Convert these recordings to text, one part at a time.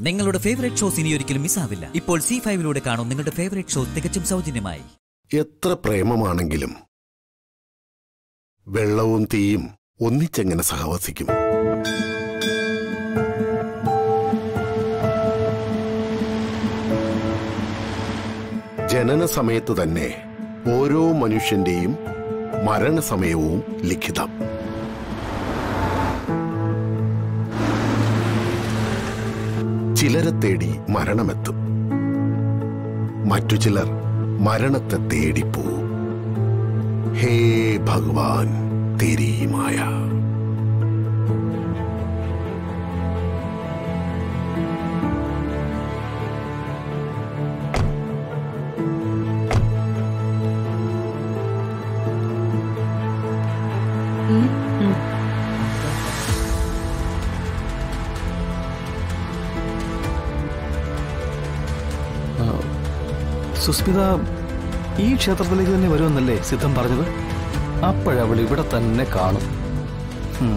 നിങ്ങളുടെ favourite shows ഇനി ഒരിക്കലും മിസ്സാവില്ല ഇപ്പോൾ സി ഫൈവിലൂടെ കാണും നിങ്ങളുടെ ഫേവറേറ്റ് ഷോ തികച്ചും സൗജന്യമായി എത്ര പ്രേമമാണെങ്കിലും വെള്ളവും തീയും ഒന്നിച്ചെങ്ങനെ സഹവസിക്കും ജനന സമയത്ത് തന്നെ ഓരോ മനുഷ്യന്റെയും മരണസമയവും ലിഖിതം ചിലരെ തേടി മരണമെത്തും മറ്റു ചിലർ മരണത്തെ തേടിപ്പോവും ഹേ ഭഗവാൻ തെരീ മായ സുസ്മിത ഈ ക്ഷേത്രത്തിലേക്ക് തന്നെ വരുമെന്നല്ലേ സിദ്ധം പറഞ്ഞത് അപ്പോഴവൾ ഇവിടെ തന്നെ കാണും ഉം.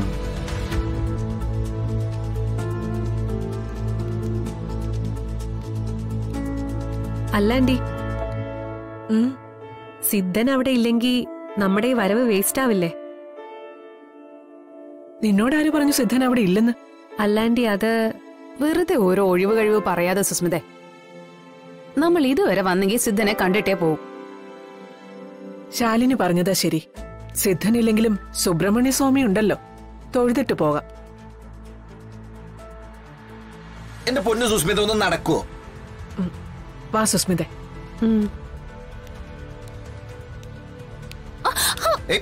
അല്ലാണ്ടി സിദ്ധൻ അവിടെ ഇല്ലെങ്കി നമ്മുടെ ഈ വരവ് വേസ്റ്റ് ആവില്ലേ നിന്നോട് ആര് പറഞ്ഞു സിദ്ധൻ അവിടെ ഇല്ലെന്ന് അല്ലാണ്ടി അത് വെറുതെ ഓരോ ഒഴിവ് കഴിവ് പറയാതെ സുസ്മിതെ നമ്മൾ ഇതുവരെ വന്നെങ്കിൽ സിദ്ധനെ കണ്ടിട്ടേ പോവും ശാലിനി പറഞ്ഞതാ ശരി സിദ്ധനില്ലെങ്കിലും സുബ്രഹ്മണ്യ സ്വാമി ഉണ്ടല്ലോ തൊഴുതിട്ട് പോകാം എന്റെ പൊന്നു സുസ്മിത ഒന്ന് നടക്കുവോ വാ സുസ്മിതെ ഉം. ഏയ്.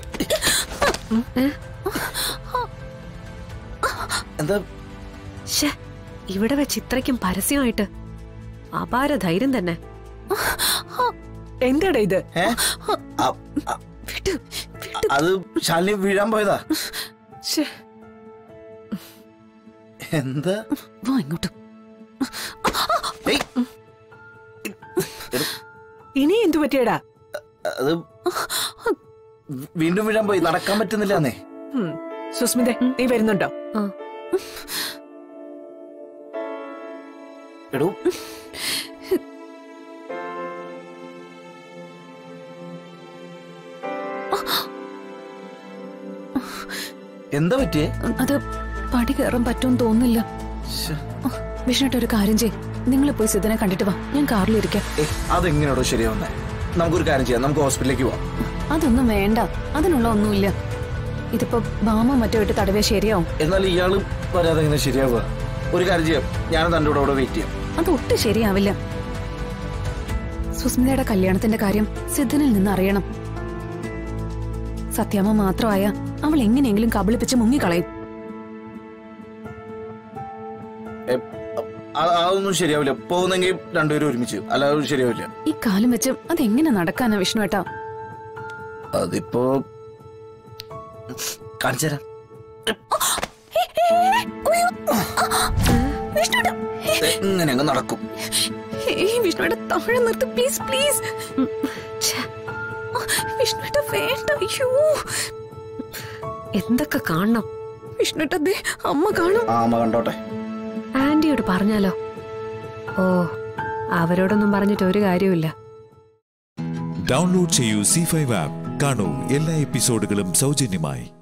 എന്താ ശ്ശേ, ഇവിടെ വെച്ച് ഇത്രയ്ക്കും പരസ്യമായിട്ട് അപാര ധൈര്യം തന്നെ എന്താടാ ഇത് ഏ? ആ, ആ, അത് ശാലിനി വീഴാൻ പോയതാ ശ്ശേ, എന്താ വാ ഇങ്ങോട്ട് ഏയ്. ഇനി എന്തു പറ്റിയടാ അത് വീണ്ടും വീഴാൻ പോയി നടക്കാൻ പറ്റുന്നില്ല എന്നേ ഉം. സുസ്മിതെ നീ വരുന്നുണ്ടോ ആ. എടോ എന്താ പറ്റിയേ അത് പടി കയറാൻ പറ്റുമെന്ന് തോന്നുന്നില്ല ശ്ശെ. വിഷ്ണുട്ട് ഒരു കാര്യം ചെയ് നിങ്ങൾ പോയി സിദ്ധനെ കണ്ടിട്ട് വാ ഞാൻ കാറിലിരിക്കാം ഏ അതെങ്ങനെയാണോ ശരിയാവുന്നേ നമുക്കൊരു കാര്യം ചെയ്യാം നമുക്ക് ഹോസ്പിറ്റലിലേക്ക് പോവാം അതൊന്നും വേണ്ട അതിനുള്ള ഒന്നുമില്ല ഇതിപ്പോ ബാമ മറ്റോ ഇട്ട് തടവേ ശരിയാവും എന്നാൽ ഇയാള് വരാതെ എങ്ങനെ ശരിയാവുക ഒരു കാര്യം ചെയ്യാം ഞാൻ തന്റെ കൂടെ അവിടെ വെയിറ്റ് ചെയ്യാം അത് ഒട്ടും ശരിയാവില്ല സുസ്മിതയുടെ കല്യാണത്തിന്റെ കാര്യം സിദ്ധനിൽ നിന്ന് അറിയണം സത്യാമ്മ മാത്രമായ അവൾ എങ്ങനെയെങ്കിലും കബളിപ്പിച്ച് മുങ്ങിക്കളയും ഏ, അ- അതൊന്നും ശരിയാവില്ല പോകുന്നെങ്കിൽ രണ്ടുപേരും ഒരുമിച്ച് അല്ലാതെ ശരിയാവില്ല ഈ കാലം വെച്ച് അതെങ്ങനെ നടക്കാനാ വിഷ്ണുവേട്ടാ അതിപ്പോ കാണിച്ചു തരാം എങ്ങനെ അങ്ങ് നടക്കും വിഷ്ണുവേട്ട താഴെ നിർത്ത് പ്ലീസ് പ്ലീസ് വിഷ്ണുവേട്ട വേണ്ട അയ്യോ എന്തൊക്കെ കാണണം വിഷ്ണുവേട്ട ദേ അമ്മ കാണും ആ അമ്മ കണ്ടോട്ടെ ആന്റിയോട് പറഞ്ഞാലോ ഓ അവരോടൊന്നും പറഞ്ഞിട്ട് ഒരു കാര്യമില്ല ഡൗൺലോഡ് ചെയ്യൂ സി ഫൈവ് ആപ്പ് കാണൂ എല്ലാ എപ്പിസോഡുകളും സൗജന്യമായി